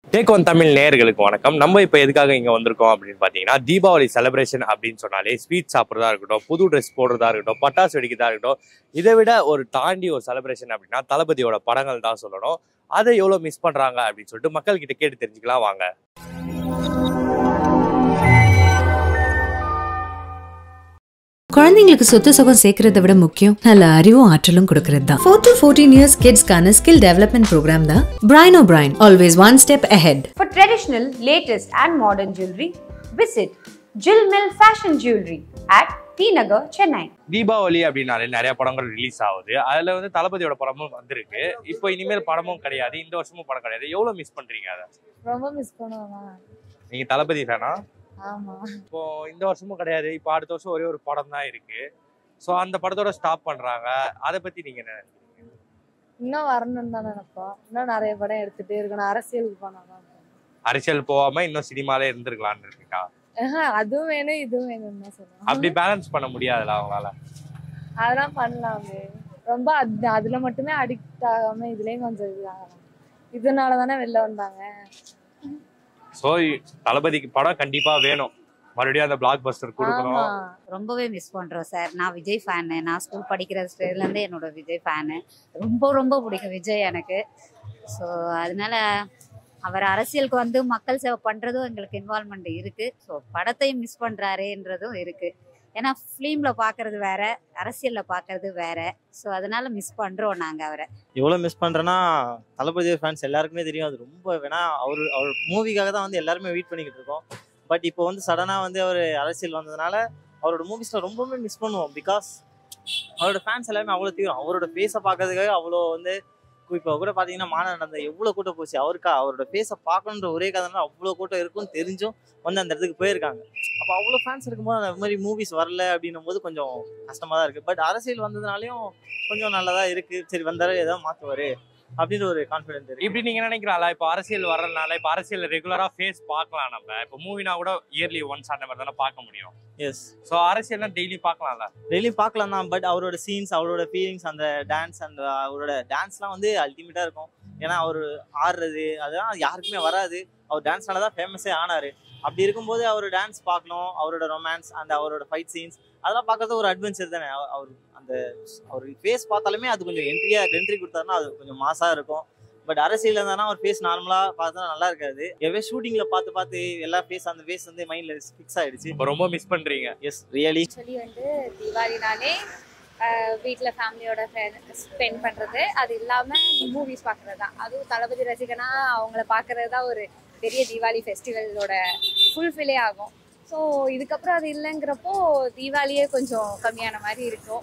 Take one Tamil நேயர்களுக்கு வணக்கம் நம்ம இப்போ எதுக்காக இங்கே வந்திருக்கோம் அப்படின்னு பார்த்தீங்கன்னா தீபாவளி செலிப்ரேஷன் அப்படின்னு சொன்னாலே ஸ்வீட் சாப்பிட்றதா இருக்கட்டும் புது ட்ரெஸ் போடுறதா இருக்கட்டும் பட்டாசு வெடிக்கிறதா இருக்கட்டும் இதை விட ஒரு தாண்டி ஒரு செலிப்ரேஷன் அப்படின்னா தளபதியோட படங்கள் தான் சொல்லணும் அதை எவ்வளோ மிஸ் பண்ணுறாங்க அப்படின்னு சொல்லிட்டு மக்கள் கிட்ட கேட்டு தெரிஞ்சுக்கலாம் வாங்க குழந்தைங்களுக்கு சொத்து சுகம் சேர்க்கறத விட முக்கியம் நல்ல அறிவும் ஆற்றலும் கொடுக்கறது தான் ஃபோர் டு ஃபோர்டீன் இயர்ஸ் கிட்ஸ்க்கான ஸ்கில் டெவலப்மெண்ட் ப்ரோக்ராம் தான் Brainobrain always one step ahead For traditional, latest, and modern jewelry, visit Jill Mill Fashion Jewelry at T Nagar, Chennai. Deepavali அப்படின்னாலே நிறைய படங்கள் ரிலீஸ் ஆகுது அதில் வந்து தளபதியோட படமும் வந்திருக்கு இப்போ இனிமேல் படமும் கிடையாது இந்த வருஷமும் படம் கிடையாது எவ்வளோ மிஸ் பண்ணுறீங்க அதை ரொம்ப மிஸ் பண்ணுவேன் நீங்கள் தளபதி தானா ஆமா இப்போ இந்த வருஷமும் கிடையாது இப்போ அடுத்த வருஷம் ஒரே ஒரு படம் தான் இருக்கு ஸோ அந்த படத்தோட ஸ்டாப் பண்றாங்க அதை பத்தி நீங்க என்ன நினைக்கிறீங்க இன்னும் வரணும்னு தான் நினைப்போம் இன்னும் நிறைய படம் எடுத்துட்டே இருக்கணும் அரசியலுக்கு போனாதான் அரசியல் போகாம இன்னும் சினிமாலே இருந்திருக்கலாம்னு இருக்கா ஆஹா, அதுவும் வேணும் இதுவும் வேணும்னு தான் சொல்லுவாங்க அப்படி பேலன்ஸ் பண்ண முடியாதுல அவங்களால அதெல்லாம் பண்ணலாமே ரொம்ப அது அதுல மட்டுமே அடிக்ட் ஆகாம இதுலயும் கொஞ்சம் இதாகலாம் இதனால தானே வெளில வந்தாங்க ஸோ தளபதிக்கு படம் கண்டிப்பா வேணும் மறுபடியும் அந்த பிளாக் பஸ்டர் ஆமா கொடுக்கணும் ரொம்பவே மிஸ் பண்றோம் சார் நான் விஜய் ஃபேனு நான் ஸ்கூல் படிக்கிற ஸ்டேஜ்லேருந்து என்னோட விஜய் ஃபேனு ரொம்ப ரொம்ப பிடிக்கும் விஜய் எனக்கு ஸோ அதனால அவர் அரசியலுக்கு வந்து மக்கள் சேவை பண்ணுறதும் எங்களுக்கு இன்வால்மெண்ட் இருக்குது ஸோ படத்தையும் மிஸ் பண்ணுறாருன்றதும் இருக்குது ஏன்னா ஃபிலிமில் பார்க்கறது வேற அரசியலில் பார்க்கறது வேற ஸோ அதனால மிஸ் பண்ணுறோம் நாங்கள் அவரை எவ்வளோ மிஸ் பண்ணுறேன்னா தளபதி ஃபேன்ஸ் எல்லாருக்குமே தெரியும் அது ரொம்ப வேணா அவர் அவர் மூவிக்காக தான் வந்து எல்லாருமே வெயிட் பண்ணிக்கிட்டு இருக்கோம் பட் இப்போ வந்து சடனாக வந்து அவர் அரசியல் வந்ததுனால அவரோட மூவிஸில் ரொம்பவே மிஸ் பண்ணுவோம் பிகாஸ் அவரோட ஃபேன்ஸ் எல்லாருமே அவ்வளோ தீவிரம் அவரோட ஃபேஸை பார்க்கறதுக்காக அவ்வளோ வந்து இப்போ கூட பார்த்தீங்கன்னா மாநாடு நடந்த எவ்வளோ கூட்டம் போச்சு அவருக்கா அவரோட ஃபேஸை பார்க்கணுன்ற ஒரே கதைனால அவ்வளோ கூட்டம் இருக்கும்னு தெரிஞ்சும் வந்து அந்த இடத்துக்கு போயிருக்காங்க அப்போ அவ்வளோ ஃபேன்ஸ் இருக்கும்போது அந்த மாதிரி மூவிஸ் வரல அப்படின்னும் போது கொஞ்சம் கஷ்டமாக தான் இருக்குது பட் அரசியல் வந்ததுனாலையும் கொஞ்சம் நல்லதா இருக்கு சரி வந்தாரு ஏதோ மாத்துவாரு அப்படின்ற ஒரு கான்ஃபிடன்ஸ் இருக்கு இப்படி நீங்க நினைக்கிறாங்களா இப்போ அரசியல் வர்றதுனால இப்போ அரசியல் ரெகுலரா ஃபேஸ் பார்க்கலாம் நம்ம இப்போ மூவினா கூட இயர்லி ஒன்ஸ் அந்த மாதிரி தானே பார்க்க முடியும் எஸ் ஸோ அரசியல்லாம் டெய்லி பார்க்கலாம்ல டெய்லி பார்க்கலாம் தான் பட் அவரோட சீன்ஸ் அவரோட ஃபீலிங்ஸ் அந்த டான்ஸ் அந்த அவரோட டான்ஸ்லாம் வந்து அல்டிமேட்டா இருக்கும் ஏன்னா அவர் ஆடுறது அதெல்லாம் யாருக்குமே வராது அவர் டான்ஸ்னால தான் ஃபேமஸே ஆனாரு அப்படி இருக்கும்போது அவர் டான்ஸ் பார்க்கணும் அவரோட ரொமான்ஸ் அந்த அவரோட ஃபைட் சீன்ஸ் அதெல்லாம் பார்க்கறது ஒரு அட்வென்ச்சர் தானே அவ- அவர் அந்த அவர் ஃபேஸ் பார்த்தாலுமே அது கொஞ்சம் என்ட்ரியா என்ட்ரி கொடுத்தாருன்னா அது கொஞ்சம் மாசா இருக்கும் பட் அரசியல் இருந்தானா அவர் ஃபேஸ் நார்மலா பார்த்தா நல்லா இருக்காது எவ்வளோ ஷூட்டிங்ல பார்த்து பார்த்து எல்லா ஃபேஸ் அந்த ஃபேஸ் வந்து மைண்ட்ல ஃபிக்ஸ் ஆயிடுச்சு இப்போ ரொம்ப மிஸ் பண்றீங்க எஸ் ரியலி ஆக்சுவலி வந்து தீபாவளினாலே வீட்டில் ஃபேமிலியோட ஸ்பெண்ட் பண்ணுறது அது இல்லாமல் மூவிஸ் பார்க்குறது தான் அதுவும் தளபதி ரசிகனா அவங்கள பார்க்குறது தான் ஒரு பெரிய தீபாவளி ஃபெஸ்டிவலோட ஃபுல்ஃபில்லே ஆகும் ஸோ இதுக்கப்புறம் அது இல்லைங்கிறப்போ தீபாவளியே கொஞ்சம் கம்மியான மாதிரி இருக்கும்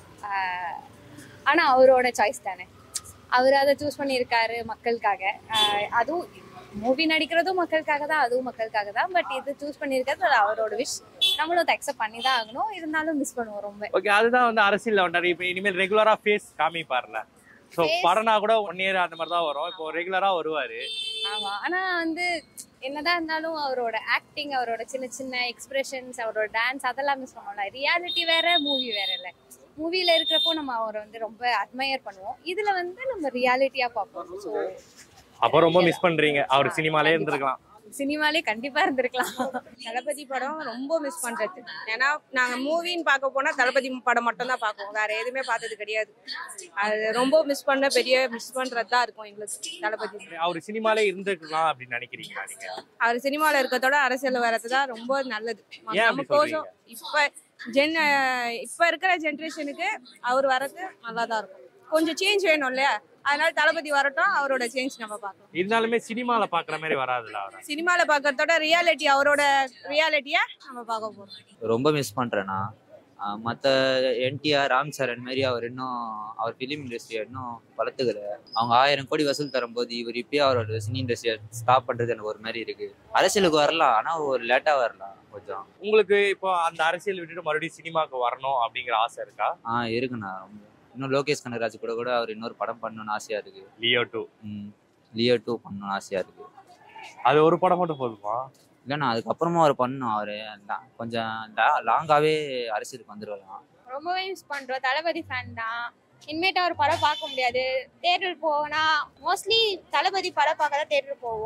ஆனால் அவரோட சாய்ஸ் தானே அவர் அதை சூஸ் பண்ணியிருக்காரு மக்களுக்காக ஆஹ் அதுவும் மூவி நடிக்கிறதும் மக்களுக்காக தான் அதுவும் மக்களுக்காக தான் பட் இது சூஸ் பண்ணியிருக்கிறது அது அவரோட விஷ் நம்மளும் அதை அக்செப்ட் பண்ணி தான் ஆகணும் இருந்தாலும் மிஸ் பண்ணுவோம் ரொம்ப ஓகே அதுதான் வந்து அரசியல்ல வந்தாரு இப்போ இனிமேல் ரெகுலரா ஃபேஸ் காமிப்பார்ல ஸோ Face- படம்னா கூட ஒன் இயர் அந்த மாதிரி தான் வரும் இப்போ ரெகுலரா வருவாரு ஆமா ஆனா வந்து என்னதான் இருந்தாலும் அவரோட ஆக்டிங் அவரோட சின்ன சின்ன எக்ஸ்பிரஷன்ஸ் அவரோட டான்ஸ் அதெல்லாம் மிஸ் பண்ணுவோம்ல ரியாலிட்டி வேற மூவி வேற இல்ல மூவில இருக்கிறப்போ நம்ம அவரை வந்து ரொம்ப அட்மையர் பண்ணுவோம் இதுல வந்து நம்ம ரியாலிட்டியா பார்ப்போம் ஸோ அப்போ ரொம்ப மிஸ் பண்றீங்க அவர் சினிமாலே இருந்திருக்கலாம் சினிமாலே கண்டிப்பா இருந்திருக்கலாம் தளபதி படம் ரொம்ப மிஸ் பண்றது ஏன்னா நாங்க மூவின்னு பார்க்க போனா தளபதி படம் மட்டும் தான் பார்ப்போம் வேற எதுவுமே பார்த்தது கிடையாது அது ரொம்ப மிஸ் பண்ண பெரிய மிஸ் பண்றது தான் இருக்கும் எங்களுக்கு தளபதி அவர் சினிமாலே இருந்திருக்கலாம் அப்படின்னு நினைக்கிறீங்களா நீங்க அவர் சினிமால இருக்கிறதோட அரசியல் வர்றது தான் ரொம்ப நல்லது ஏன் அப்படி நமக்கோசம் இப்ப ஜென் இப்ப இருக்கிற ஜென்ரேஷனுக்கு அவர் வர்றது நல்லா தான் இருக்கும் கொஞ்சம் சேஞ்ச் வேணும் இல்லையா அதனால தளபதி வரட்டும் அவரோட சேஞ்ச் நம்ம பார்க்கலாம் இருந்தாலுமே சினிமால பாக்குற மாதிரி வராதுல்ல அவரை சினிமால பார்க்கறதோட ரியாலிட்டி அவரோட ரியாலிட்டிய நம்ம பார்க்க போறோம் ரொம்ப மிஸ் பண்ணுறேன்னா மற்ற என்டிஆர் ராம் சரண் மாரி அவர் இன்னும் அவர் ஃபிலிம் இண்டஸ்ட்ரியை இன்னும் வளர்த்துக்கல அவங்க ஆயிரம் கோடி வசூல் தரும்போது இவர் இப்பயே அவரோட சினி இண்டஸ்ட்ரியை ஸ்டாப் பண்ணுறது எனக்கு ஒரு மாதிரி இருக்கு அரசியலுக்கு வரலாம் ஆனால் ஒரு லேட்டாக வரலாம் கொஞ்சம் உங்களுக்கு இப்போ அந்த அரசியல் விட்டுட்டு மறுபடியும் சினிமாக்கு வரணும் அப்படிங்கிற ஆசை இருக்கா ஆ இருக்குண்ணா ரொம்ப இன்னும் லோகேஷ் கனகராஜ் கூட கூட அவர் இன்னொரு படம் பண்ணணும்னு ஆசையாக இருக்கு Leo two hmm Leo two பண்ணணும்னு ஆசையாக இருக்கு அது ஒரு படம் மட்டும் போதுமா இல்லைண்ணா அதுக்கப்புறமா அவர் பண்ணணும் அவர் கொஞ்சம் லாங்காகவே அரசியலுக்கு வந்துருக்கலாம் ரொம்பவே மிஸ் பண்றோம் தளபதி ஃபேன் தான் இனிமேட்டு அவர் படம் பார்க்க முடியாது தேட்டர் போனா மோஸ்ட்லி தளபதி படம் பார்க்க தான் தேட்டர் போவோம்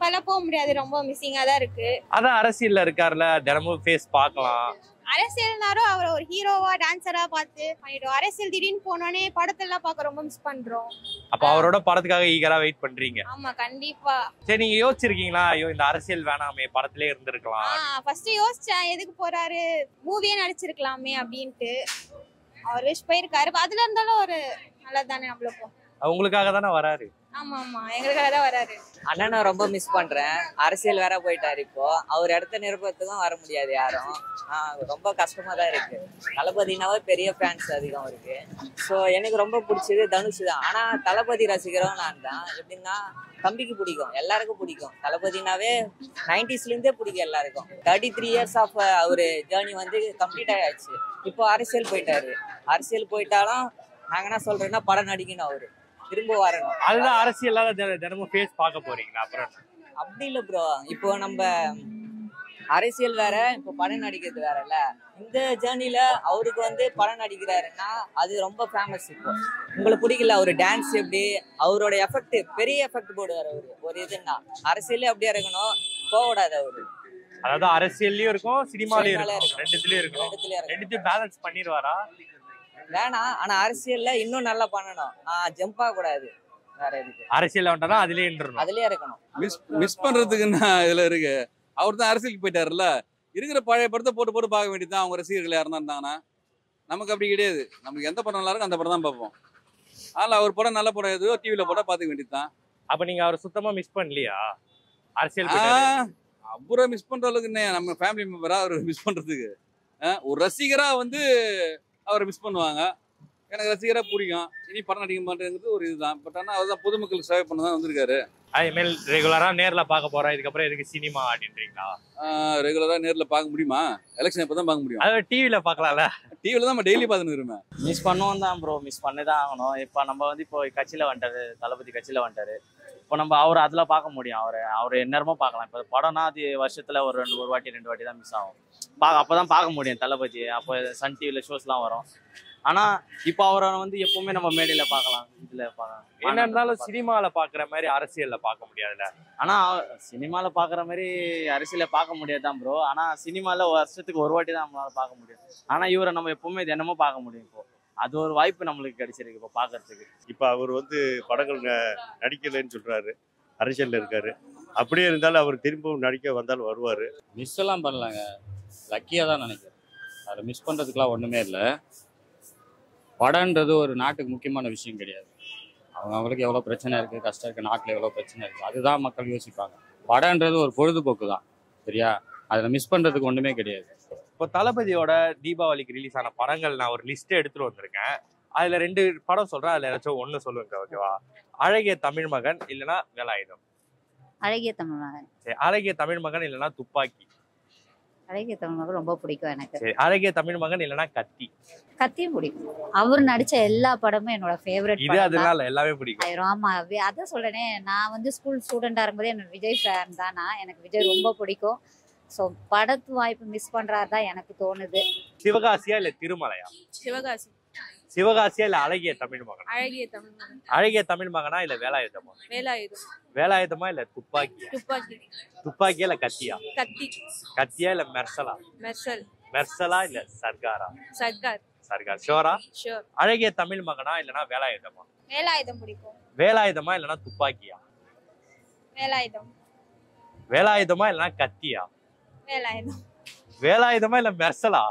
இப்பெல்லாம் போக முடியாது ரொம்ப மிஸ்ஸிங்கா தான் இருக்கு அதான் அரசியல்ல இருக்காருல தினமும் ஃபேஸ் பார்க்கலாம் அரசியல்னாலும் அவரை ஒரு ஹீரோவா டான்சரா பார்த்து பண்ணிட்டோம் அரசியல் திடீர்னு போனோடனே படத்தெல்லாம் பார்க்க ரொம்ப மிஸ் பண்றோம் அப்ப அவரோட படத்துக்காக ஈகரா வெயிட் பண்றீங்க ஆமா கண்டிப்பா சரி நீங்க யோசிச்சிருக்கீங்களா ஐயோ இந்த அரசியல் வேணாமே படத்திலே இருந்திருக்கலாம் ஃபர்ஸ்ட் யோசிச்சேன் எதுக்கு போறாரு மூவியே நடிச்சிருக்கலாமே அப்படின்ட்டு அவர் விஷ் போயிருக்காரு அதுல இருந்தாலும் ஒரு நல்லது தானே நம்மளுக்கும் உங்களுக்காக தானே வராரு ஆமா ஆமா எங்களுக்காக தான் வராரு அண்ணனை ரொம்ப மிஸ் பண்றேன் அரசியல் வேற போயிட்டாரு இப்போ அவர் இடத்த நிரப்பத்துக்கும் வர முடியாது யாரும் ஆஹ் ரொம்ப கஷ்டமா தான் இருக்கு தளபதினாவே பெரிய ஃபேன்ஸ் அதிகம் இருக்கு ஸோ எனக்கு ரொம்ப பிடிச்சது தனுஷ் தான் ஆனா தளபதி ரசிகரும் நான் தான் எப்படின்னா தம்பிக்கு பிடிக்கும் எல்லாருக்கும் பிடிக்கும் தளபதினாவே நைன்டிஸ்ல இருந்தே பிடிக்கும் எல்லாருக்கும் தேர்ட்டி த்ரீ இயர்ஸ் ஆஃப் அவரு ஜேர்னி வந்து கம்ப்ளீட் ஆயாச்சு இப்போ அரசியல் போயிட்டாரு அரசியல் போயிட்டாலும் நாங்க என்ன சொல்றேன்னா படம் நடிக்கணும் அவரு திரும்ப வரணும் அதுதான் அரசியலால தின- தினமும் ஃபேஸ் பார்க்க போறீங்களா அப்புறம் என்ன? அப்படி இல்ல ப்ரோ இப்போ நம்ம அரசியல் வேற இப்போ படம் நடிக்கிறது வேறல்ல இந்த ஜேர்னில அவருக்கு வந்து படம் நடிக்கிறாருன்னா அது ரொம்ப ஃபேமஸ் இப்போ உங்களுக்கு பிடிக்கல அவரு டான்ஸ் எப்படி அவரோட எஃபெக்ட் பெரிய எஃபெக்ட் போடுவார் அவரு ஒரு இதுன்னா அரசியலே அப்படியே இருக்கணும் போகக்கூடாது அவரு அதாவது அரசியல்லயும் இருக்கும் சினிமாலயும் சினிமாலயும் இருக்கும் ரெண்டுத்துலயும் இருக்கும் ரெண்டுத்துலயும் இருக்கணும். ரெண்டுத்தையும் பேலன்ஸ் பண்ணிடுவாரா வேணாம் ஆனா அரசியல்ல இன்னும் நல்லா பண்ணணும் ஜம்ப் ஆக கூடாது வேற எதுக்கு அரசியல் வந்துட்டா அதுலயே இருந்துடணும் அதுலயே இருக்கணும் மிஸ் மிஸ் பண்றதுக்கு என்ன இதுல இருக்கு அவர் தான் அரசியலுக்கு போயிட்டாருல்ல இருக்கிற பழைய படத்தை போட்டு போட்டு பார்க்க வேண்டியதுதான் அவங்க ரசிகர்கள் யாருன்னா இருந்தாங்கன்னா நமக்கு அப்படி கிடையாது நமக்கு எந்த படம் நல்லா இருக்கோ அந்த படம் தான் பார்ப்போம் அதனால அவர் படம் நல்ல படம் எதுவோ டிவியில போட்டா பார்த்துக்க வேண்டியதுதான் அப்ப நீங்க அவரை சுத்தமா மிஸ் பண்ணலையா அரசியல் போயிட்டாரு. ஆஹ், அப்புறம் மிஸ் பண்ற அளவுக்கு என்ன நம்ம ஃபேமிலி மெம்பரா அவர் மிஸ் பண்றதுக்கு ஆஹ், ஒரு ரசிகரா வந்து அவரை மிஸ் பண்ணுவாங்க எனக்கு ரசிகரா பிடிக்கும் இனி படம் நடிக்க மாட்டேங்கிறது ஒரு இதுதான் பட் ஆனால் அவர் தான் பொதுமக்களுக்கு சேவை பண்ண தான் வந்திருக்காரு ஐஎம்எல் ரெகுலரா நேர்ல பார்க்க போறோம் இதுக்கப்புறம் எதுக்கு சினிமா அப்படின்றீங்களா ரெகுலரா நேர்ல பார்க்க முடியுமா எலெக்ஷன் எப்போ தான் பார்க்க முடியும் அதாவது டிவில பார்க்கலாம்ல டிவில தான் நம்ம டெய்லி பார்த்துன்னு இருக்கோம் மிஸ் பண்ணுவோம் தான் ப்ரோ மிஸ் பண்ணி தான் ஆகணும் இப்போ நம்ம வந்து இப்போ கட்சியில் வந்துட்டாரு தளபதி கட்சியில் வந்துட்டாரு இப்போ நம்ம அவர் அதில் பார்க்க முடியும் அவர் அவர் எந்நேரமும் பார்க்கலாம் இப்போ படம்னா அது வருஷத்தில் ஒரு ரெண்டு ஒரு வாட்டி ரெண்டு வாட்டி தான் மிஸ் ஆகும் பா அப்போ தான் பார்க்க முடியும் தளபதி அப்போ சன் டிவியில் ஷோஸ்லாம் வரும் ஆனால் இப்போ அவரை வந்து எப்பவுமே நம்ம மேடையில் பார்க்கலாம் இதில் பார்க்கலாம் என்ன இருந்தாலும் சினிமால பாக்குற மாதிரி அரசியல்ல பார்க்க முடியாதுல்ல ஆனால் சினிமாவில் பார்க்குற மாதிரி அரசியலை பார்க்க முடியாது தான் ப்ரோ ஆனால் சினிமாவில் வருஷத்துக்கு ஒரு வாட்டி தான் நம்மளால பார்க்க முடியும் ஆனால் இவரை நம்ம எப்பவுமே தினமும் பார்க்க முடியும் இப்போ அது ஒரு வாய்ப்பு நம்மளுக்கு கிடைச்சிருக்கு இப்போ பார்க்கறதுக்கு இப்போ அவர் வந்து படங்கள் ந- நடிக்கலைன்னு சொல்றாரு அரசியல்ல இருக்காரு அப்படியே இருந்தாலும் அவர் திரும்பவும் நடிக்க வந்தாலும் வருவாரு மிஸ் எல்லாம் பண்ணலாங்க லக்கியாக தான் நினைக்கிறேன் அதை மிஸ் பண்ணுறதுக்குலாம் ஒன்றுமே இல்லை படம்ன்றது ஒரு நாட்டுக்கு முக்கியமான விஷயம் கிடையாது அவங்க அவங்களுக்கு எவ்வளோ பிரச்சனை இருக்குது கஷ்டம் இருக்குது நாட்டில் எவ்வளோ பிரச்சனை இருக்குது அதுதான் மக்கள் யோசிப்பாங்க படம்ன்றது ஒரு பொழுதுபோக்கு தான் சரியா அதில் மிஸ் பண்ணுறதுக்கு ஒன்றுமே கிடையாது இப்போ தளபதியோட தீபாவளிக்கு ரிலீஸ் ஆன படங்கள் நான் ஒரு லிஸ்ட் எடுத்துட்டு வந்திருக்கேன் அதுல ரெண்டு படம் சொல்றேன் அதுல ஏதாச்சும் ஒண்ணு சொல்லுங்க ஓகேவா அழகிய தமிழ் மகன் இல்லைன்னா வேலாயுதம் அழகிய தமிழ் மகன் சரி அழகிய தமிழ் மகன் இல்லைன்னா துப்பாக்கி அழகிய தமிழ் மகன் ரொம்ப பிடிக்கும் எனக்கு சரி அழகிய தமிழ் மகன் இல்லைன்னா கத்தி கத்தியும் பிடிக்கும் அவர் நடிச்ச எல்லா படமும் என்னோட ஃபேவரட் இது அதனால எல்லாமே பிடிக்கும் ஆயிரம் ஆமா வி- அதான் சொல்றேனே நான் வந்து ஸ்கூல் ஸ்டூடெண்டா இருக்கும்போது எனக்கு விஜய் ஃபேன் தான் நான் எனக்கு விஜய் ரொம்ப பிடிக்கும் ஸோ படத்து வாய்ப்பு மிஸ் பண்றாரு தான் எனக்கு தோணுது சிவகாசியா இல்ல திருமலையா சிவகாசி சிவகாசியா இல்ல அழகிய தமிழ் மகன் அழகிய தமிழ் மகன் அழகிய தமிழ் மகனா இல்ல வேலாயுதமா வேலாயுதம் வேலாயுதமா இல்ல துப்பாக்கியா துப்பாக்கி துப்பாக்கியா இல்ல கத்தியா கத்தி கத்தியா இல்ல மெர்சலா மெர்சல் மெர்சலா இல்ல சர்காரா சர்க்கார் சர்கார் ஷோரா ஷோர் அழகிய தமிழ் மகனா இல்லனா வேலாயுதமா வேலாயுதம் பிடிக்கும் வேலாயுதமா இல்லனா துப்பாக்கியா வேலாயுதம் வேலாயுதமா இல்லனா கத்தியா வேலாயுதம் வேலாயுதமா இல்ல மெர்சலா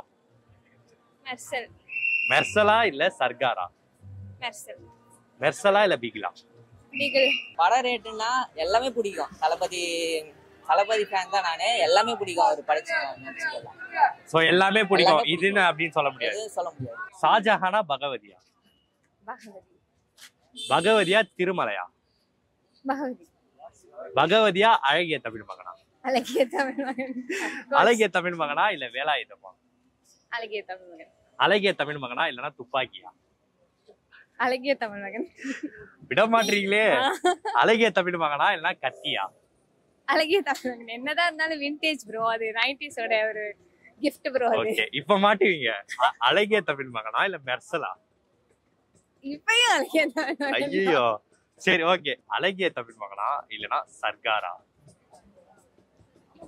மெர்சல் மெர்சலா இல்ல சர்காரா மெர்சல் மெர்சலா இல்ல பிகிலா பிகில் படம் ரேட்டுன்னா எல்லாமே பிடிக்கும் தளபதி தளபதி ஃபேன் தான் நானு எல்லாமே பிடிக்கும் அவர் படிச்ச நடிச்சதெல்லாம் சோ எல்லாமே பிடிக்கும் எல்லாமே இதுன்னு அப்படின்னு சொல்ல முடியாது எதுவும் சொல்ல முடியாது ஷாஜஹானா பகவதியா பகவதி பகவதியா திருமலையா பகவதி பகவதியா அழகிய தமிழ் மகனா அழகிய தமிழ் மகன் அழகிய தமிழ் மகனா இல்ல வேலாயுதமா அழகிய தமிழ் மகன் அழகிய தமிழ் மகனா இல்லனா துப்பாக்கியா அழகிய தமிழ் மகன் விட மாட்டீங்களே அழகிய தமிழ் மகனா இல்லனா கத்தியா அழகிய தமிழ் மகன் என்னதான் இருந்தாலும் விண்டேஜ் ப்ரோ அது நைன்டிஸோட ஒரு gift ப்ரோ அது ஓகே இப்ப மாட்டுவீங்க அ- அழகிய தமிழ் மகனா இல்ல மெர்சலா இப்பயும் அழகிய தமிழ் மகன் ஐயோ சரி ஓகே அழகிய தமிழ் மகனா இல்லனா சர்காரா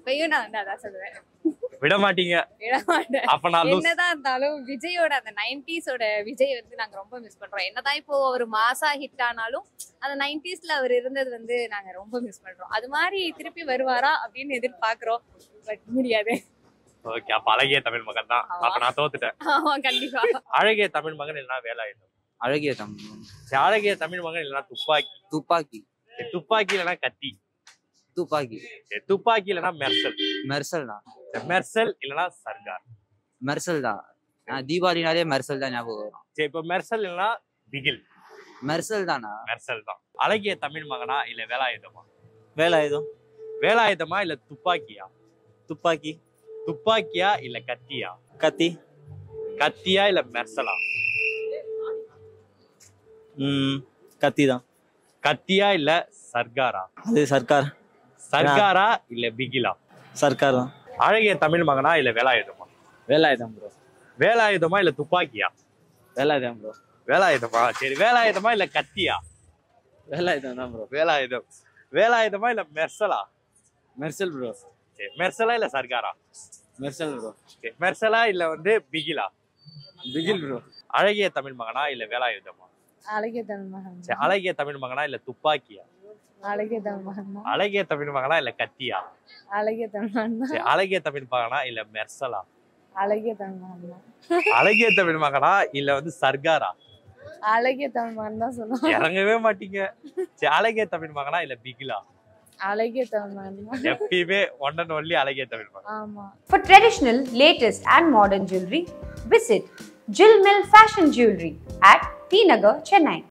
இப்பயும் நான் வந்து அதான் சொல்லுவேன் விட மாட்டீங்க விட மாட்டேன் அப்ப நான் lose. என்னதான் இருந்தாலும் விஜயோட அந்த நைன்டிஸோட விஜய் வந்து நாங்க ரொம்ப மிஸ் பண்றோம் என்னதான் இப்போ ஒரு மாசா ஹிட் ஆனாலும் அந்த நைன்டிஸ்ல அவர் இருந்தது வந்து நாங்க ரொம்ப மிஸ் பண்றோம் அது மாதிரி திருப்பி வருவாரா அப்படின்னு எதிர்பார்க்கிறோம் பட் முடியாது ஓகே அப்ப அழகிய தமிழ் மகன் தான் அப்ப நான் தோத்துட்டேன் ஆமா கண்டிப்பா அழகிய தமிழ் மகன் இல்லைன்னா வேலாயுதம் அழகிய தமிழ் சரி, அழகிய தமிழ் மகன் இல்லைன்னா துப்பாக்கி துப்பாக்கி சரி, துப்பாக்கி இல்லைன்னா கத்தி துப்பாக்கி சரி, துப்பாக்கி இல்லைன்னா மெர்சல் மெர்சல் தான் சரி, மெர்சல் இல்லைன்னா சர்கார் மெர்சல் தான் நான் தீபாவளினாலே மெர்சல் தான் ஞாபகம் வரும் சரி இப்போ மெர்சல் இல்லைன்னா பிகில் மெர்சல் தானா மெர்சல் தான் அழகிய தமிழ் மகனா இல்ல வேலாயுதமா வேலாயுதம் வேலாயுதமா இல்ல துப்பாக்கியா துப்பாக்கி துப்பாக்கியா இல்ல கத்தியா கத்தி கத்தியா இல்ல மெர்சலா ம் கத்தி தான் கத்தியா இல்ல சர்காரா அது சர்க்கார் சர்காரா இல்ல பிகிலா சர்க்கார் தான் அழகிய தமிழ் மகனா இல்ல வேலாயுதமா வேலாயுதம் ப்ரோ வேலாயுதமா இல்ல துப்பாக்கியா வேலாயுதம் ப்ரோ வேலாயுதமா சரி வேலாயுதமா இல்ல கத்தியா வேலாயுதம் தான் ப்ரோ வேலாயுதம் வேலாயுதமா இல்ல மெர்சலா மெர்சல் ப்ரோ சரி மெர்சலா இல்ல சர்காரா மெர்சல் ப்ரோ சரி மெர்சலா இல்ல வந்து பிகிலா பிகில் ப்ரோ அழகிய தமிழ் மகனா இல்ல வேலாயுதமா அழகிய தமிழ் மகன் சரி அழகிய தமிழ் மகனா இல்ல துப்பாக்கியா அழகிய தமிழ் மகன் தான் அழகிய தமிழ் மகனா இல்ல கத்தியா அழகிய தமிழ் மகன் சரி தான் அழகிய தமிழ் மகனா இல்ல மெர்சலா அழகிய தமிழ் மகன் தான் அழகிய தமிழ் மகனா இல்ல வந்து சர்காரா அழகிய தமிழ் மகன் தான் சொல்லுவாங்க இறங்கவே மாட்டீங்க சரி அழகிய தமிழ் மகனா இல்ல பிகிலா அழகிய தமிழ் மகன் தான் எப்பயுமே ஒன் அண்ட் ஒன்லி அழகிய தமிழ் மகன் ஆமா For traditional, latest, and modern jewelry, visit Jill Mill Fashion Jewelry at T Nagar, Chennai.